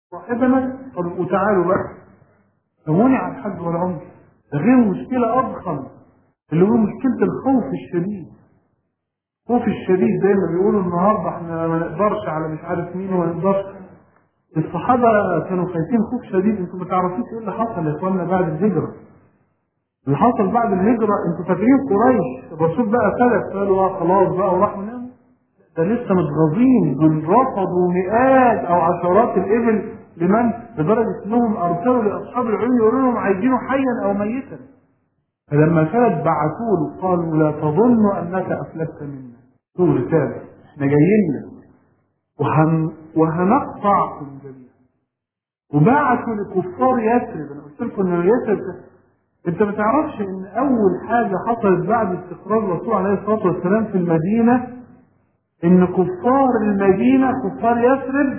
صاحبنا طب وتعالوا بقى فمنع الحج والعمر ده غير مشكلة أضخم اللي هو مشكلة الخوف الشديد الخوف الشديد زي ما بيقولوا النهارده احنا ما نقدرش على مش عارف مين وما نقدرش الصحابة كانوا خايفين خوف شديد انتوا ما تعرفوش ايه اللي حصل يا اخوانا بعد الهجرة اللي حصل بعد الهجرة انتوا فاكرين قريش الرسول بقى ثلاث قالوا اه خلاص بقى وراحوا ناموا ده لسه متغاظين دول رفضوا مئات او عشرات الابل لمن لدرجة انهم ارسلوا لاصحاب العلم يقولوا لهم عايزينه حيا او ميتا فلما كانت بعثوا له قالوا لا تظن انك افلتت منا قول رسالة احنا جايين لك وهن وهنقطعكم جميعا وبعثوا لكفار يثرب انا قلت لكم ان يثرب انت ما تعرفش ان اول حاجه حصلت بعد استقرار الرسول عليه الصلاه والسلام في المدينه ان كفار المدينه كفار يثرب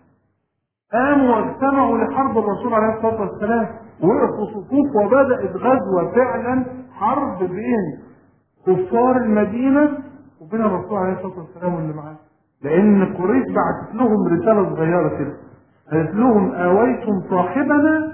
قاموا واجتمعوا لحرب الرسول عليه الصلاه والسلام وقفوا صفوف وبدات غزوه فعلا حرب بين كفار المدينه وبين الرسول عليه الصلاه والسلام واللي معاه لان قريش بعتت لهم رساله صغيره كده قالت لهم اويتم صاحبنا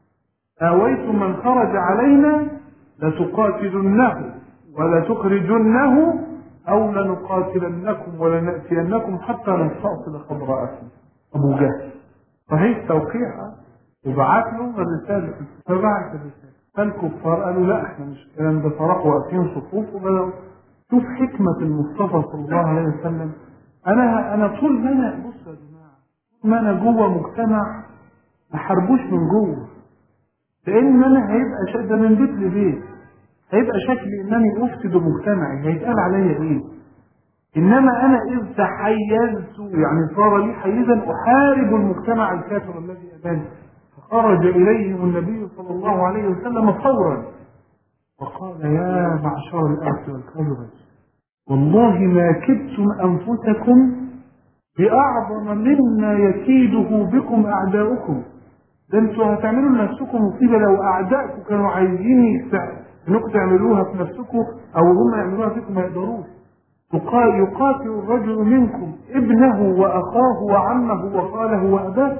اويتم من خرج علينا لتقاتلنه ولا تخرجنه او لنقاتلنكم ولناتينكم حتى نستأصل خضراءكم ابو جهل فهي توقيعها وبعت لهم الرساله فبعت الرساله فالكفار قالوا لا احنا مش الكلام ده فراحوا واقفين صفوف وبداوا شوف حكمه المصطفى صلى الله عليه وسلم انا انا طول ما انا بصوا يا جماعه طول ما انا جوه مجتمع ما حاربوش من جوه لان انا هيبقى شا... ده من بيت لبيت هيبقى شكلي انني افسد مجتمعي هيتقال عليا ايه انما انا اذ تحيزت يعني صار لي حيزا احارب المجتمع الكافر الذي اباني فخرج اليهم النبي صلى الله عليه وسلم فورا وقال يا معشر الاس والخزرج والله ما كدتم أنفسكم بأعظم مما يكيده بكم أعداؤكم ده انتوا هتعملوا لنفسكم مصيبة لو أعدائكم كانوا عايزين انكم تعملوها في نفسكم أو هم يعملوها فيكم ما يقدروش يقاتل الرجل منكم ابنه وأخاه وعمه وخاله وأباه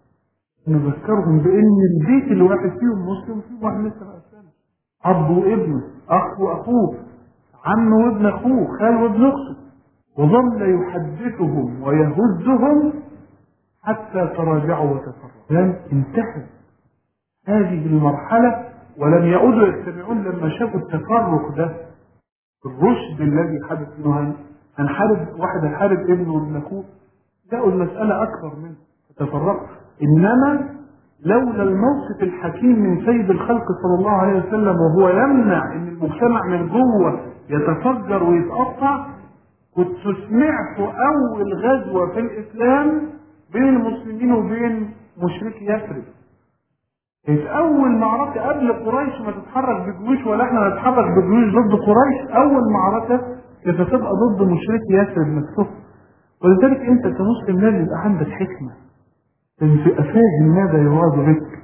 نذكرهم بأن البيت اللي واحد فيهم مسلم فيه واحد لسه ما أسلمش أب وابنه أخ وأخوه عم وابن اخوه خال وابن اخته وظل يحدثهم ويهزهم حتى تراجعوا وتفرقوا لم انتهى هذه المرحلة ولم يعودوا يستمعون لما شافوا التفرق ده الرشد الذي حدث منه هنحارب واحد هيحارب ابنه وابن اخوه لقوا المسألة أكبر منه فتفرقوا إنما لولا الموقف الحكيم من سيد الخلق صلى الله عليه وسلم وهو يمنع ان المجتمع من جوه يتفجر ويتقطع كنت سمعت اول غزوه في الاسلام بين المسلمين وبين مشركي يثرب كانت اول معركه قبل قريش ما تتحرك بجيوش ولا احنا نتحرك بجيوش ضد قريش اول معركه كانت هتبقى ضد مشركي يثرب نفسهم ولذلك انت كمسلم لازم يبقى عندك حكمه تبقى فاهم ماذا يراد بك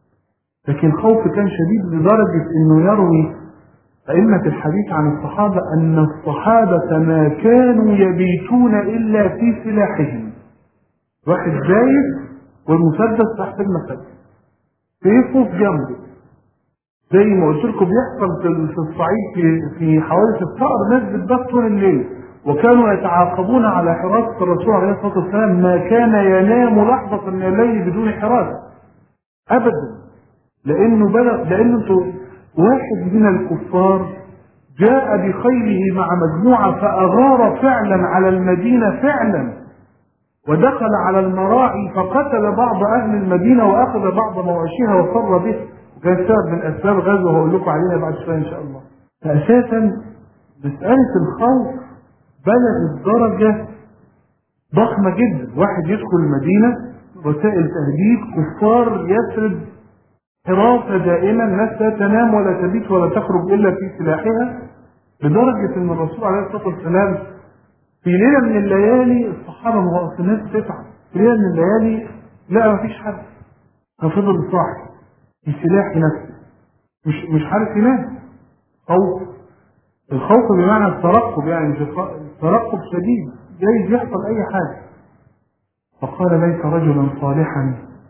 لكن الخوف كان شديد لدرجة انه يروي أئمة الحديث عن الصحابة أن الصحابة ما كانوا يبيتون إلا في سلاحهم واحد زايد والمسدس تحت المسدس سيفه في جنبه زي ما قلت لكم بيحصل في الصعيد في في حوادث الصقر ناس بتبات طول الليل وكانوا يتعاقبون على حراسة الرسول عليه الصلاة والسلام ما كان ينام لحظة من الليل بدون حراسة أبدا لأنه بلغ لأنه انتوا واحد من الكفار جاء بخيله مع مجموعة فأغار فعلا على المدينة فعلا ودخل على المراعي فقتل بعض أهل المدينة وأخذ بعض مواشيها وفر به وكان سبب من أسباب غزوة هقول لكم عليها بعد شوية إن شاء الله فأساسا مسألة الخوف بلغت درجة ضخمة جدا واحد يدخل المدينة وسائل تهديد كفار يسرد حراسة دائما الناس لا تنام ولا تبيت ولا تخرج إلا في سلاحها لدرجة أن الرسول عليه الصلاة والسلام في ليلة من الليالي الصحابة الناس تتعب في ليلة من الليالي لا ما فيش حد ففضل صاحي بسلاح نفسه مش مش عارف ينام خوف الخوف بمعنى الترقب يعني مش ترقب شديد جايز يحصل اي حاجه فقال ليس رجلا صالحا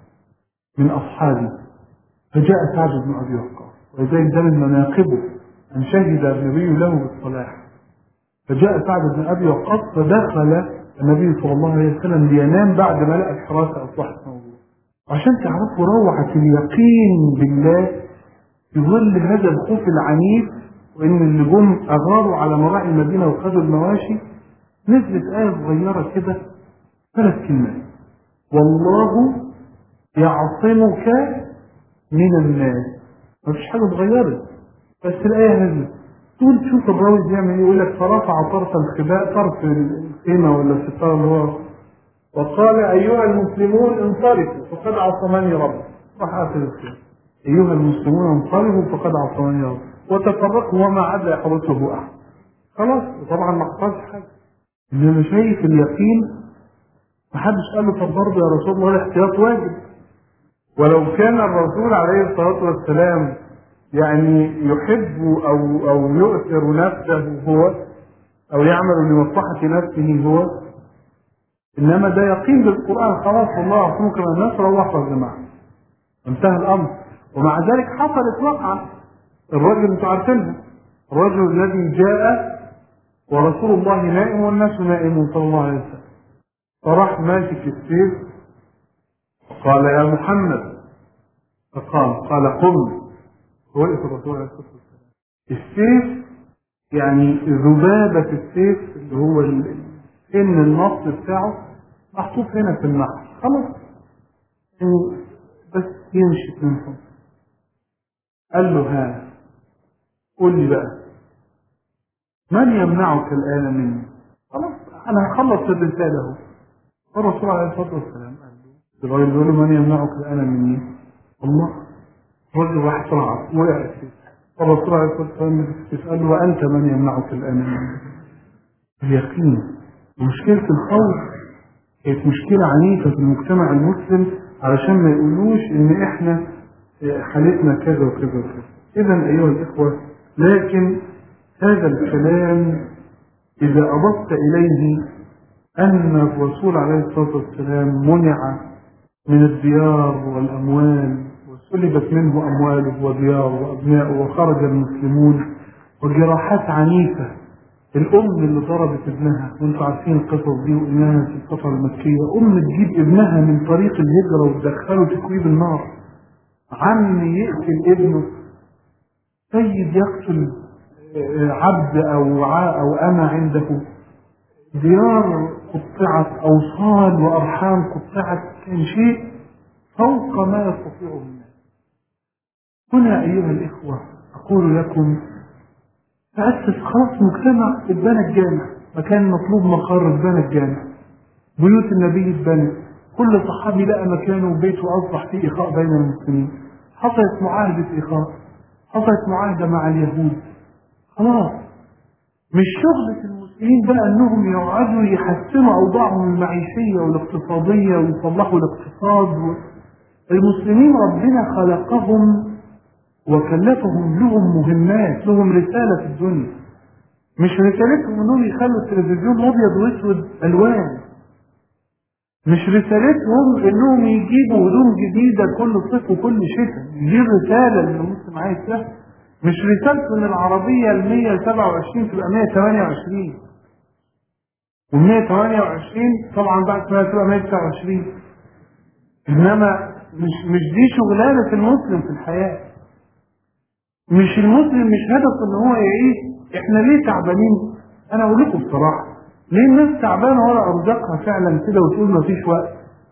من أصحابه فجاء سعد بن أبي وقاص ولذلك ده من مناقبه أن شهد النبي له بالصلاح فجاء سعد بن أبي وقاص فدخل النبي صلى الله عليه وسلم لينام بعد ما لقى الحراسة أصبحت موجودة عشان تعرفوا روعة اليقين بالله في ظل هذا الخوف العنيف وإن اللي جم أغاروا على مراعي المدينة وخدوا المواشي نزلت آية صغيرة كده ثلاث كلمات والله يعصمك من الناس مفيش حاجة اتغيرت بس الآية نزلت تقول تشوف الراوي بيعمل ايه يقول لك فرفع طرف الخباء طرف الخيمة ولا الستار اللي هو وقال أيها المسلمون انصرفوا فقد عصمني ربي راح آخر الخيمة أيها المسلمون انصرفوا فقد عصمني ربي وتفرقوا وما عدا يحرسه أحد خلاص وطبعا ما حصلش حاجة إنما شايف اليقين محدش قال له طب برضه يا رسول الله الاحتياط واجب ولو كان الرسول عليه الصلاة والسلام يعني يحب أو أو يؤثر نفسه هو أو يعمل لمصلحة نفسه هو إنما ده يقين بالقرآن خلاص والله يعصمك من الناس روح يا جماعة انتهى الأمر ومع ذلك حصلت وقعة الرجل انتوا عارفينها الرجل الذي جاء ورسول الله نائم والناس نائمون صلى الله عليه وسلم فراح ماسك السيف قال يا محمد فقام قال قم وقف الرسول عليه الصلاه والسلام السيف يعني ذبابه السيف اللي هو ان النص بتاعه محطوط هنا في النحر خلاص بس يمشي من فوق قال له ها قول لي بقى من يمنعك الان مني خلاص انا هخلص الرساله اهو الرسول عليه الصلاه والسلام قال له الراجل بيقول له من يمنعك الان مني الله رجل واحد طلع وقع السيف الرسول عليه الصلاه والسلام يساله وانت من يمنعك الان مني اليقين مشكله الخوف كانت مشكله عنيفه في المجتمع المسلم علشان ما يقولوش ان احنا حالتنا كذا وكذا وكذا اذا ايها الاخوه لكن هذا الكلام اذا اضفت اليه ان الرسول عليه الصلاه والسلام منع من الديار والاموال وسلبت منه أمواله ودياره وأبنائه وخرج المسلمون وجراحات عنيفة الأم اللي ضربت ابنها وانتم عارفين القصص دي وإنها في الفترة المكية أم تجيب ابنها من طريق الهجرة وتدخله تكويب النار عم يقتل ابنه سيد يقتل عبد أو أو أنا عنده ديار قطعت أوصال وأرحام قطعت كان شيء فوق ما يستطيعه الناس هنا أيها الإخوة أقول لكم تأسس خلاص مجتمع اتبنى الجامع مكان مطلوب مقر اتبنى الجامع بيوت النبي اتبنت كل صحابي لقى مكانه وبيته أصبح فيه إخاء بين المسلمين حصلت معاهدة إخاء حصلت معاهدة مع اليهود خلاص مش شغلة المسلمين بقى انهم يقعدوا يحسنوا اوضاعهم المعيشية والاقتصادية ويصلحوا الاقتصاد المسلمين ربنا خلقهم وكلفهم لهم مهمات لهم رسالة في الدنيا مش رسالتهم انهم يخلوا التلفزيون ابيض واسود الوان مش رسالتهم انهم يجيبوا هدوم جديدة كل صيف وكل شتاء دي الرسالة اللي المسلم عايز لها مش رسالته ان العربية ال 127 تبقى 128 وال 128 طبعا بعد ما تبقى 129 انما مش مش دي شغلانة المسلم في الحياة مش المسلم مش هدف ان هو يعيش احنا ليه تعبانين انا اقول لكم بصراحة ليه الناس تعبانة ولا ارزاقها فعلا كده وتقول مفيش وقت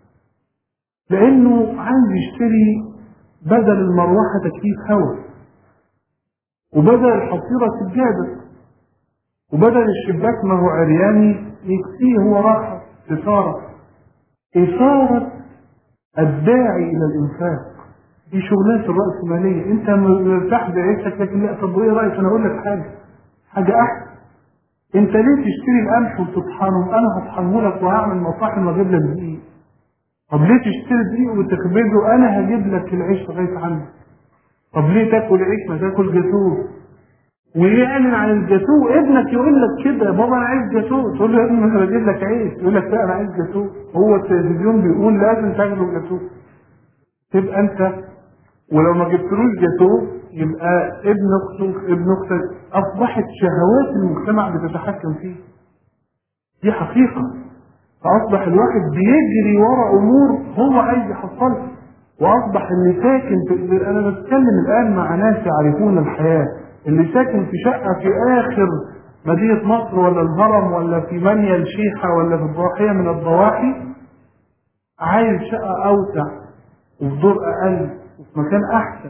لانه عايز يشتري بدل المروحة تكييف هواء وبدل الحصيرة سجادة وبدل الشباك ما هو عرياني يكفيه هو راحة إثارة إثارة الداعي إلى الإنفاق دي شغلات الرأسمالية أنت مرتاح بعيشتك لكن لا طب إيه رأيك أنا أقول لك حاجة حاجة أحسن أنت ليه تشتري القمح وتطحنه أنا هطحنه لك وهعمل مطاحن وأجيب لك دقيق طب ليه تشتري دقيق وتخبزه أنا هجيب لك العيش لغاية عندك طب ليه تاكل عيش ما تاكل جاتوه ويعلن عن الجاتوه ابنك يقول لك كده بابا انا عايز جاتوه تقول له يا ابني انا بجيب لك عيش يقول لك لا انا عايز جاتوه هو التلفزيون بيقول لازم تاكلوا جاتوه تبقى انت ولو ما جبتلوش جاتوه يبقى ابن اختك ابن اختك اصبحت شهوات المجتمع بتتحكم فيه دي حقيقة فاصبح الواحد بيجري ورا امور هو عايز يحصلها واصبح اللي ساكن في انا بتكلم الان مع ناس يعرفون الحياة اللي ساكن في شقة في اخر مدينة مصر ولا الهرم ولا في منيا الشيحة ولا في الضاحية من الضواحي عايز شقة اوسع وفي دور اقل وفي مكان احسن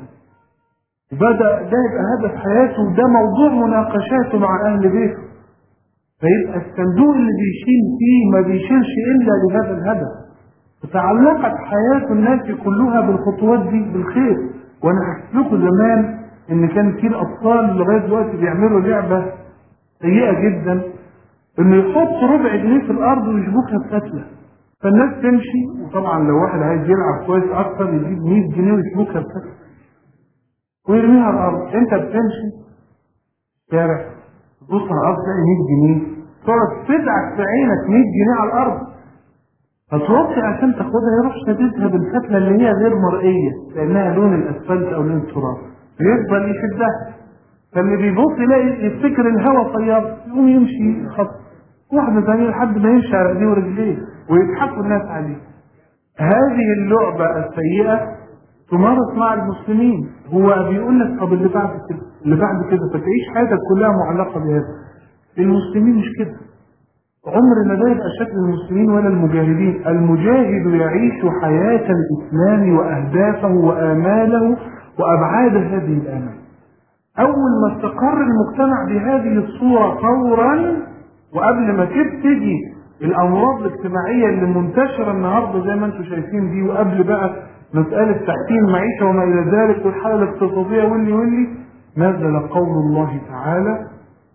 بدأ ده يبقى هدف حياته وده موضوع مناقشاته مع اهل بيته فيبقى الصندوق اللي بيشيل فيه ما بيشيلش الا لهذا الهدف فتعلقت حياة الناس كلها بالخطوات دي بالخير وانا حكيت لكم زمان ان كان في الاطفال لغايه دلوقتي بيعملوا لعبه سيئه جدا انه يحط ربع جنيه في الارض ويشبكها بفتله فالناس تمشي وطبعا لو واحد عايز يلعب كويس اكتر يجيب 100 جنيه ويشبكها بفتله ويرميها على الارض انت بتمشي شارع تبص على الارض تلاقي 100 جنيه تقعد تدعك في عينك 100 جنيه على الارض فتوطي عشان تاخدها يروح شديدها بالفتله اللي هي غير مرئيه لانها لون الاسفلت او لون التراب يفضل يشدها فاللي بيبص يلاقي يفتكر الهواء طيار يقوم يمشي خط واحده ثانيه لحد ما يمشي على ايديه ورجليه ويضحكوا الناس عليه هذه اللعبه السيئه تمارس مع المسلمين هو بيقول لك طب اللي بعد كده اللي بعد كده فتعيش حياتك كلها معلقه بهذا المسلمين مش كده عمر ما ده يبقى شكل المسلمين ولا المجاهدين المجاهد يعيش حياة الإسلام وأهدافه وآماله وأبعاد هذه الآمال أول ما استقر المجتمع بهذه الصورة فورا وقبل ما تبتدي الأمراض الاجتماعية اللي منتشرة النهاردة زي ما انتم شايفين دي وقبل بقى مسألة تحسين المعيشة وما إلى ذلك والحالة الاقتصادية واللي واللي نزل قول الله تعالى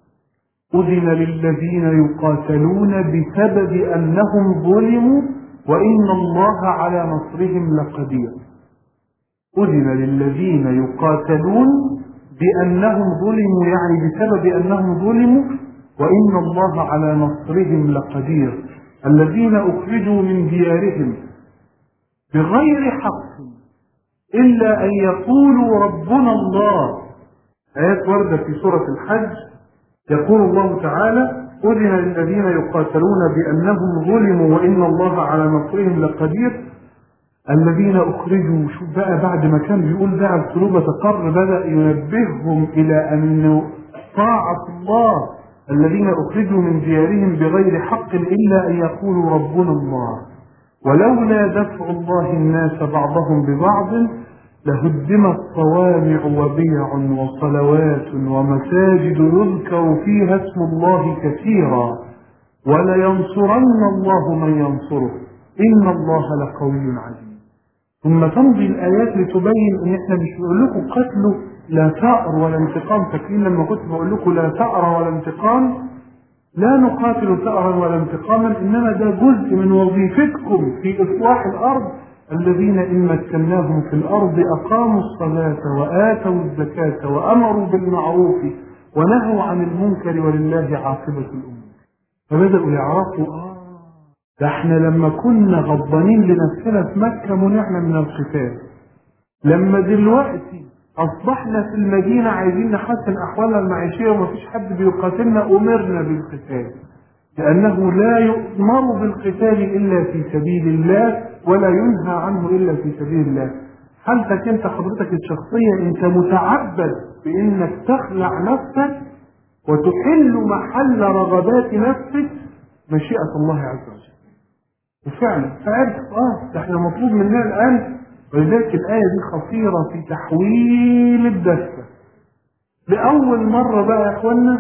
أذن للذين يقاتلون بسبب أنهم ظلموا وإن الله على نصرهم لقدير أذن للذين يقاتلون بأنهم ظلموا يعني بسبب أنهم ظلموا وإن الله على نصرهم لقدير الذين أخرجوا من ديارهم بغير حق إلا أن يقولوا ربنا الله آيات وردة في سورة الحج يقول الله تعالى أذن للذين يقاتلون بأنهم ظلموا وإن الله على نصرهم لقدير الذين أخرجوا شوف بقى بعد ما كان بيقول ده القلوب تقر بدأ ينبههم إلى أن طاعة الله الذين أخرجوا من ديارهم بغير حق إلا أن يقولوا ربنا الله ولولا دفع الله الناس بعضهم ببعض لهدمت صوامع وبيع وصلوات ومساجد يذكر فيها اسم الله كثيرا ولينصرن الله من ينصره إن الله لقوي عزيز ثم تمضي الآيات لتبين إن إحنا مش بنقول لكم قتلوا لا ثأر ولا انتقام فاكرين لما كنت بقول لكم لا ثأر ولا انتقام لا نقاتل ثأرا ولا انتقاما إنما ده جزء من وظيفتكم في إصلاح الأرض الذين إن مكناهم في الأرض أقاموا الصلاة وآتوا الزكاة وأمروا بالمعروف ونهوا عن المنكر ولله عاقبة الأمور فبدأوا يعرفوا آه ده احنا لما كنا غضبانين لنفسنا في مكة منعنا من القتال لما دلوقتي أصبحنا في المدينة عايزين نحسن أحوالنا المعيشية ومفيش حد بيقاتلنا أمرنا بالقتال لأنه لا يؤمر بالقتال إلا في سبيل الله ولا ينهى عنه إلا في سبيل الله حالتك أنت حضرتك الشخصية أنت متعبد بأنك تخلع نفسك وتحل محل رغبات نفسك مشيئة الله عز وجل وفعلا فعرف اه ده احنا مطلوب مننا الآن ولذلك الآية دي خطيرة في تحويل الدفة لأول مرة بقى يا إخوانا